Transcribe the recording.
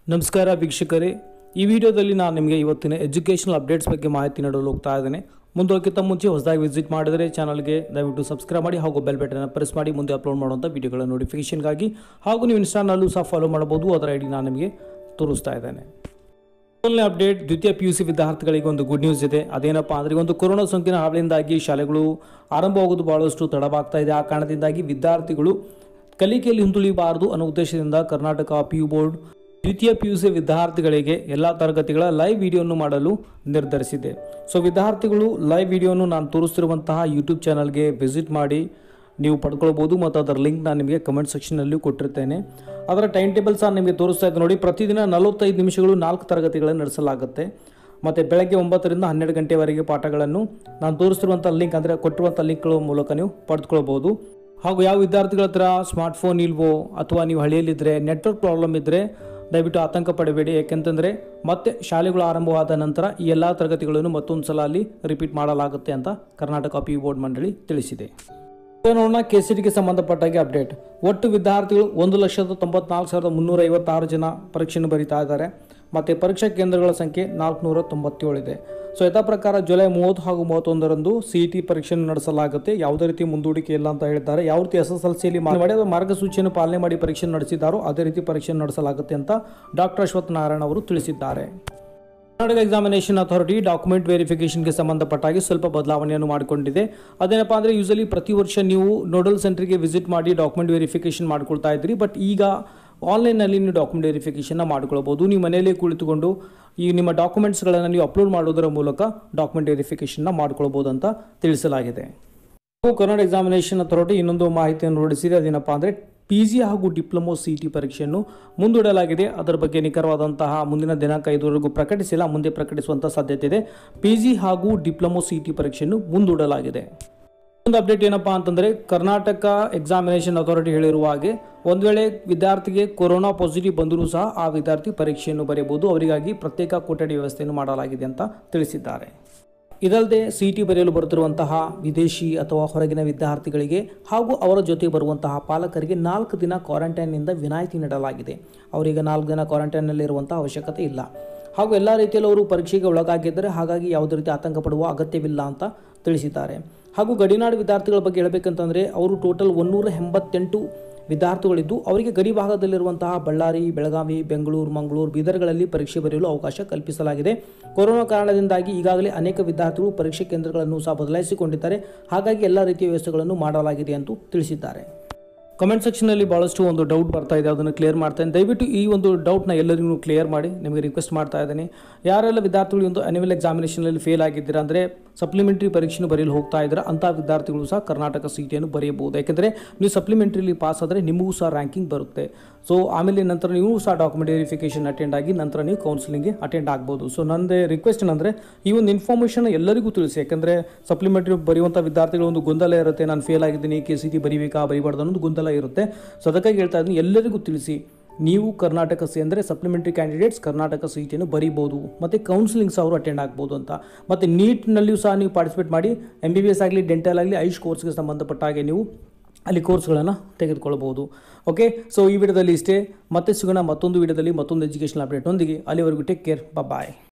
ನಮಸ್ಕಾರ ವೀಕ್ಷಕರೇ ಈ ವಿಡಿಯೋದಲ್ಲಿ ನಾನು ನಿಮಗೆ ಇವತ್ತಿನ ಎಜುಕೇಷನಲ್ ಅಪ್ಡೇಟ್ಸ್ ಬಗ್ಗೆ ಮಾಹಿತಿ ನೀಡಲು ಹೋಗ್ತಾ ಇದ್ದೇನೆ ಮುಂದೋಗಿಂತ ಮುಂಚೆ ಹೊಸದಾಗಿ ವಿಸಿಟ್ ಮಾಡಿದರೆ ಚಾನಲ್ಗೆ ದಯವಿಟ್ಟು ಸಬ್ಸ್ಕ್ರೈಬ್ ಮಾಡಿ ಹಾಗೂ ಬೆಲ್ ಬಟನ್ ಪ್ರೆಸ್ ಮಾಡಿ ಮುಂದೆ ಅಪ್ಲೋಡ್ ಮಾಡುವಂಥ ವಿಡಿಯೋಗಳ ನೋಟಿಫಿಕೇಷನ್ಗಾಗಿ ಹಾಗೂ ನೀವು ಇನ್ಸ್ಟಾನಲ್ಲೂ ಸಹ ಫಾಲೋ ಮಾಡಬಹುದು ಅದರ ಐ ಡಿ ನಾನು ನಿಮಗೆ ತೋರಿಸ್ತಾ ಇದ್ದೇನೆ ಮೊದಲನೇ ಅಪ್ಡೇಟ್ ದ್ವಿತೀಯ ಪಿ ಯು ಸಿ ವಿದ್ಯಾರ್ಥಿಗಳಿಗೆ ಒಂದು ಗುಡ್ ನ್ಯೂಸ್ ಇದೆ ಅದೇನಪ್ಪ ಅಂದರೆ ಒಂದು ಕೊರೋನಾ ಸೋಂಕಿನ ಹಾವಳಿಯಿಂದಾಗಿ ಶಾಲೆಗಳು ಆರಂಭವಾಗೋದು ಬಹಳಷ್ಟು ತಡವಾಗ್ತಾ ಇದೆ ಆ ಕಾರಣದಿಂದಾಗಿ ವಿದ್ಯಾರ್ಥಿಗಳು ಕಲಿಕೆಯಲ್ಲಿ ಹಿಂದುಳಿಬಾರದು ಅನ್ನೋ ಉದ್ದೇಶದಿಂದ ಕರ್ನಾಟಕ ಪಿ ಯು ಬೋರ್ಡ್ ದ್ವಿತೀಯ ಪಿ ಯು ಸಿ ವಿದ್ಯಾರ್ಥಿಗಳಿಗೆ ಎಲ್ಲ ತರಗತಿಗಳ ಲೈವ್ ವಿಡಿಯೋವನ್ನು ಮಾಡಲು ನಿರ್ಧರಿಸಿದೆ ಸೊ ವಿದ್ಯಾರ್ಥಿಗಳು ಲೈವ್ ವಿಡಿಯೋನು ನಾನು ತೋರಿಸ್ತಿರುವಂತಹ ಯೂಟ್ಯೂಬ್ ಚಾನಲ್ಗೆ ವಿಸಿಟ್ ಮಾಡಿ ನೀವು ಪಡ್ಕೊಳ್ಬೋದು ಮತ್ತು ಅದರ ಲಿಂಕ್ ನಾನು ನಿಮಗೆ ಕಮೆಂಟ್ ಸೆಕ್ಷನಲ್ಲಿ ಕೊಟ್ಟಿರ್ತೇನೆ ಅದರ ಟೈಮ್ ಟೇಬಲ್ ಸಹ ನಿಮಗೆ ತೋರಿಸ್ತಾ ಇದ್ದೆ ನೋಡಿ ಪ್ರತಿದಿನ ನಲವತ್ತೈದು ನಿಮಿಷಗಳು ನಾಲ್ಕು ತರಗತಿಗಳನ್ನು ನಡೆಸಲಾಗುತ್ತೆ ಮತ್ತು ಬೆಳಗ್ಗೆ ಒಂಬತ್ತರಿಂದ ಹನ್ನೆರಡು ಗಂಟೆವರೆಗೆ ಪಾಠಗಳನ್ನು ನಾನು ತೋರಿಸ್ತಿರುವಂಥ ಲಿಂಕ್ ಅಂದರೆ ಕೊಟ್ಟಿರುವಂಥ ಲಿಂಕ್ಗಳ ಮೂಲಕ ನೀವು ಪಡೆದುಕೊಳ್ಬೋದು ಹಾಗೂ ಯಾವ ವಿದ್ಯಾರ್ಥಿಗಳ ಹತ್ರ ಸ್ಮಾರ್ಟ್ಫೋನ್ ಇಲ್ವೋ ಅಥವಾ ನೀವು ಹಳ್ಳಿಯಲ್ಲಿದ್ದರೆ ನೆಟ್ವರ್ಕ್ ಪ್ರಾಬ್ಲಮ್ ಇದ್ದರೆ ದಯವಿಟ್ಟು ಆತಂಕ ಪಡಬೇಡಿ ಯಾಕೆಂತಂದರೆ ಮತ್ತೆ ಶಾಲೆಗಳು ಆರಂಭವಾದ ನಂತರ ಈ ಎಲ್ಲ ತರಗತಿಗಳನ್ನು ಮತ್ತೊಂದು ಸಲ ಅಲ್ಲಿ ರಿಪೀಟ್ ಮಾಡಲಾಗುತ್ತೆ ಅಂತ ಕರ್ನಾಟಕ ಪಿ ಯು ಬೋರ್ಡ್ ಮಂಡಳಿ ತಿಳಿಸಿದೆ ಈಗ ನೋಡೋಣ ಕೆಸಿಟಿಗೆ ಸಂಬಂಧಪಟ್ಟಾಗೆ ಅಪ್ಡೇಟ್ ಒಟ್ಟು ವಿದ್ಯಾರ್ಥಿಗಳು ಒಂದು ಲಕ್ಷದ ತೊಂಬತ್ನಾಲ್ಕು ಸಾವಿರದ ಮುನ್ನೂರ ಐವತ್ತಾರು ಜನ ಪರೀಕ್ಷೆಯನ್ನು ಬರೀತಾ ಇದ್ದಾರೆ ಮತ್ತು ಪರೀಕ್ಷಾ ಕೇಂದ್ರಗಳ ಸಂಖ್ಯೆ ನಾಲ್ಕುನೂರ ತೊಂಬತ್ತೇಳು ಇದೆ ಸೊ ಯಥಾ ಪ್ರಕಾರ ಜುಲೈ ಮೂವತ್ತು ಹಾಗೂ ಮೂವತ್ತೊಂದರಂದು ಸಿ ಇ ಟಿ ಪರೀಕ್ಷೆಯನ್ನು ನಡೆಸಲಾಗುತ್ತೆ ಯಾವುದೇ ರೀತಿ ಮುಂದೂಡಿಕೆ ಇಲ್ಲ ಅಂತ ಹೇಳಿದ್ದಾರೆ ಯಾವ ರೀತಿ ಎಸ್ ಎಸ್ ಎಲ್ ಸಿಯಲ್ಲಿ ಮಾಡಿ ಅದು ಮಾರ್ಗಸೂಚಿಯನ್ನು ಪಾಲನೆ ಮಾಡಿ ಪರೀಕ್ಷೆ ನಡೆಸಿದ್ದಾರೋ ಅದೇ ರೀತಿ ಪರೀಕ್ಷೆ ನಡೆಸಲಾಗುತ್ತೆ ಅಂತ ಡಾಕ್ಟರ್ ಅಶ್ವಥ್ ನಾರಾಯಣ ಅವರು ತಿಳಿಸಿದ್ದಾರೆ ಕರ್ನಾಟಕ ಎಕ್ಸಾಮಿನೇಷನ್ ಅಥಾರಿಟಿ ಡಾಕ್ಯುಮೆಂಟ್ ವೆರಿಫಿಕೇಷನ್ಗೆ ಸಂಬಂಧಪಟ್ಟಾಗಿ ಸ್ವಲ್ಪ ಬದಲಾವಣೆಯನ್ನು ಮಾಡಿಕೊಂಡಿದೆ ಅದೇನಪ್ಪ ಅಂದರೆ ಯೂಸಲಿ ಪ್ರತಿ ವರ್ಷ ನೀವು ನೋಡಲ್ ಸೆಂಟ್ರಿಗೆ ವಿಸಿಟ್ ಮಾಡಿ ಡಾಕ್ಯುಮೆಂಟ್ ವೆರಿಫಿಕೇಷನ್ ಮಾಡ್ಕೊಳ್ತಾ ಇದ್ರಿ ಬಟ್ ಈಗ ಆನ್ಲೈನಲ್ಲಿ ನೀವು ಡಾಕ್ಯುಮೆಂಟ್ ವೆರಿಫಿಕೇಷನ್ನ ಮಾಡ್ಕೊಳ್ಬೋದು ನೀವು ಮನೆಯಲ್ಲೇ ಕುಳಿತುಕೊಂಡು ಈ ನಿಮ್ಮ ಡಾಕ್ಯುಮೆಂಟ್ಸ್ಗಳನ್ನು ನೀವು ಅಪ್ಲೋಡ್ ಮಾಡೋದರ ಮೂಲಕ ಡಾಕ್ಯುಮೆಂಟ್ ವೆರಿಫಿಕೇಷನ್ನ ಮಾಡ್ಕೊಳ್ಬೋದು ಅಂತ ತಿಳಿಸಲಾಗಿದೆ ಹಾಗೂ ಕರ್ನಾಟಕ ಎಕ್ಸಾಮಿನೇಷನ್ ಅಥಾರಿಟಿ ಇನ್ನೊಂದು ಮಾಹಿತಿಯನ್ನು ಹೊರಡಿಸಿದೆ ಅದೇನಪ್ಪ ಅಂದರೆ ಪಿ ಜಿ ಹಾಗೂ ಡಿಪ್ಲೊಮೊ ಸಿ ಟಿ ಪರೀಕ್ಷೆಯನ್ನು ಮುಂದೂಡಲಾಗಿದೆ ಅದರ ಬಗ್ಗೆ ನಿಖರವಾದಂತಹ ಮುಂದಿನ ದಿನಾಂಕ ಇದುವರೆಗೂ ಪ್ರಕಟಿಸಿಲ್ಲ ಮುಂದೆ ಪ್ರಕಟಿಸುವಂಥ ಸಾಧ್ಯತೆ ಇದೆ ಪಿ ಜಿ ಹಾಗೂ ಡಿಪ್ಲೊಮೊ ಸಿ ಟಿ ಪರೀಕ್ಷೆಯನ್ನು ಮುಂದೂಡಲಾಗಿದೆ ಒಂದು ಅಪ್ಡೇಟ್ ಏನಪ್ಪಾ ಅಂತಂದರೆ ಕರ್ನಾಟಕ ಎಕ್ಸಾಮಿನೇಷನ್ ಅಥಾರಿಟಿ ಹೇಳಿರುವ ಹಾಗೆ ಒಂದು ವೇಳೆ ವಿದ್ಯಾರ್ಥಿಗೆ ಕೊರೋನಾ ಪಾಸಿಟಿವ್ ಬಂದರೂ ಸಹ ಆ ವಿದ್ಯಾರ್ಥಿ ಪರೀಕ್ಷೆಯನ್ನು ಬರೆಯಬಹುದು ಅವರಿಗಾಗಿ ಪ್ರತ್ಯೇಕ ಕೊಠಡಿ ವ್ಯವಸ್ಥೆಯನ್ನು ಮಾಡಲಾಗಿದೆ ಅಂತ ತಿಳಿಸಿದ್ದಾರೆ ಇದಲ್ಲದೆ ಸಿ ಟಿ ಬರೆಯಲು ಬರುತ್ತಿರುವಂತಹ ವಿದೇಶಿ ಅಥವಾ ಹೊರಗಿನ ವಿದ್ಯಾರ್ಥಿಗಳಿಗೆ ಹಾಗೂ ಅವರ ಜೊತೆ ಬರುವಂತಹ ಪಾಲಕರಿಗೆ ನಾಲ್ಕು ದಿನ ಕ್ವಾರಂಟೈನ್ನಿಂದ ವಿನಾಯಿತಿ ನೀಡಲಾಗಿದೆ ಅವರಿಗೆ ನಾಲ್ಕು ದಿನ ಕ್ವಾರಂಟೈನ್ನಲ್ಲಿ ಇರುವಂತಹ ಅವಶ್ಯಕತೆ ಇಲ್ಲ ಹಾಗೂ ಎಲ್ಲ ರೀತಿಯಲ್ಲಿ ಅವರು ಪರೀಕ್ಷೆಗೆ ಒಳಗಾಗಿದ್ದರೆ ಹಾಗಾಗಿ ಯಾವುದೇ ರೀತಿ ಆತಂಕ ಪಡುವ ಅಗತ್ಯವಿಲ್ಲ ಅಂತ ತಿಳಿಸಿದ್ದಾರೆ ಹಾಗೂ ಗಡಿನಾಡು ವಿದ್ಯಾರ್ಥಿಗಳ ಬಗ್ಗೆ ಹೇಳಬೇಕಂತಂದರೆ ಅವರು ಟೋಟಲ್ ಒನ್ನೂರ ಎಂಬತ್ತೆಂಟು ವಿದ್ಯಾರ್ಥಿಗಳಿದ್ದು ಅವರಿಗೆ ಗಡಿ ಭಾಗದಲ್ಲಿರುವಂತಹ ಬಳ್ಳಾರಿ ಬೆಳಗಾವಿ ಬೆಂಗಳೂರು ಮಂಗಳೂರು ಬೀದರ್ಗಳಲ್ಲಿ ಪರೀಕ್ಷೆ ಬರೆಯಲು ಅವಕಾಶ ಕಲ್ಪಿಸಲಾಗಿದೆ ಕೊರೋನಾ ಕಾರಣದಿಂದಾಗಿ ಈಗಾಗಲೇ ಅನೇಕ ವಿದ್ಯಾರ್ಥಿಗಳು ಪರೀಕ್ಷೆ ಕೇಂದ್ರಗಳನ್ನು ಸಹ ಬದಲಾಯಿಸಿಕೊಂಡಿದ್ದಾರೆ ಹಾಗಾಗಿ ಎಲ್ಲ ರೀತಿಯ ವ್ಯವಸ್ಥೆಗಳನ್ನು ಮಾಡಲಾಗಿದೆ ಎಂದು ತಿಳಿಸಿದ್ದಾರೆ ಕಮೆಂಟ್ ಸೆಕ್ಷನಲ್ಲಿ ಭಾಳಷ್ಟು ಒಂದು ಡೌಟ್ ಬರ್ತಾ ಇದೆ ಅದನ್ನು ಕ್ಲಿಯರ್ ಮಾಡ್ತೇನೆ ದಯವಿಟ್ಟು ಈ ಒಂದು ಡೌಟ್ನ ಎಲ್ಲರಿಗೂ ಕ್ಲಿಯರ್ ಮಾಡಿ ನಿಮಗೆ ರಿಕ್ವೆಸ್ಟ್ ಮಾಡ್ತಾ ಇದ್ದೀನಿ ಯಾರೆಲ್ಲ ವಿದ್ಯಾರ್ಥಿಗಳು ಒಂದು ಅನ್ಯುವಲ್ ಎಕ್ಸಾಮಿನೇಷನಲ್ಲಿ ಫೇಲ್ ಆಗಿದ್ದೀರಾ ಅಂದರೆ ಸಪ್ಲಿಮೆಂಟ್ರಿ ಪರೀಕ್ಷೆಯನ್ನು ಬರೆಯಲು ಹೋಗ್ತಾ ಇದ್ದೀರಾ ಅಂಥ ವಿದ್ಯಾರ್ಥಿಗಳು ಸಹ ಕರ್ನಾಟಕ ಸಿ ಟಿಯನ್ನು ಬರೆಯಬಹುದು ಯಾಕೆಂದರೆ ನೀವು ಸಪ್ಲಿಮೆಂಟ್ರಿಲಿ ಪಾಸ್ ಆದರೆ ನಿಮಗೂ ಸಹ ರ್ಯಾಂಕಿಂಗ್ ಬರುತ್ತೆ ಸೊ ಆಮೇಲೆ ನಂತರ ನೀವು ಸಹ ಡಾಕ್ಯುಮೆಂಟ್ ವೆರಿಫಿಕೇಷನ್ ಅಟೆಂಡ್ ಆಗಿ ನಂತರ ನೀವು ಕೌನ್ಸಿಲಿಂಗ್ಗೆ ಅಟೆಂಡ್ ಆಗ್ಬೋದು ಸೊ ನನ್ನದೇ ರಿಕ್ವೆಸ್ಟ್ ಏನಂದರೆ ಈ ಒಂದು ಇನ್ಫಾರ್ಮೇಷನ್ ಎಲ್ಲರಿಗೂ ತಿಳಿಸಿ ಯಾಕಂದರೆ ಸಪ್ಲಿಮೆಂಟ್ರಿ ಬರೆಯುವಂಥ ವಿದ್ಯಾರ್ಥಿಗಳು ಒಂದು ಗೊಂದಲ ಇರುತ್ತೆ ನಾನು ಫೇಲ್ ಆಗಿದ್ದೀನಿ ಕೆ ಸಿ ಟಿ ಬರೀಬೇಕಾ ಬರೀಬಾರ್ದು ಅನ್ನೋದು ಗೊಂದಲ ಇರುತ್ತೆ ಸೊ ಅದಕ್ಕಾಗಿ ಹೇಳ್ತಾ ಇದ್ದೀನಿ ಎಲ್ಲರಿಗೂ ತಿಳಿಸಿ ನೀವು ಕರ್ನಾಟಕ ಸಿ ಅಂದರೆ ಸಪ್ಲಿಮೆಂಟ್ರಿ ಕ್ಯಾಂಡಿಡೇಟ್ಸ್ ಕರ್ನಾಟಕ ಸಿ ಟಿಯನ್ನು ಬರೀಬೋದು ಮತ್ತು ಕೌನ್ಸಿಲಿಂಗ್ ಸಹ ಅವರು ಅಟೆಂಡ್ ಆಗ್ಬೋದು ಅಂತ ಮತ್ತು ನೀಟ್ನಲ್ಲಿಯೂ ಸಹ ನೀವು ಪಾರ್ಟಿಸಿಪೇಟ್ ಮಾಡಿ ಎಮ್ ಬಿ ಬಿ ಎಸ್ ಆಗಲಿ ಡೆಂಟಲ್ ಆಗಲಿ ಐಶ್ ಕೋರ್ಸ್ಗೆ ಸಂಬಂಧಪಟ್ಟ ಹಾಗೆ ನೀವು ಅಲ್ಲಿ ಕೋರ್ಸ್ಗಳನ್ನು ತೆಗೆದುಕೊಳ್ಬೋದು ಓಕೆ ಸೊ ಈ ವಿಡಿಯೋದಲ್ಲಿ ಇಷ್ಟೇ ಮತ್ತೆ ಸಿಗೋಣ ಮತ್ತೊಂದು ವಿಡಿಯೋದಲ್ಲಿ ಮತ್ತೊಂದು ಎಜುಕೇಷನ್ ಅಪ್ಡೇಟ್ನೊಂದಿಗೆ ಅಲ್ಲಿವರೆಗೂ ಟೇಕ್ ಕೇರ್ ಬಾಯ್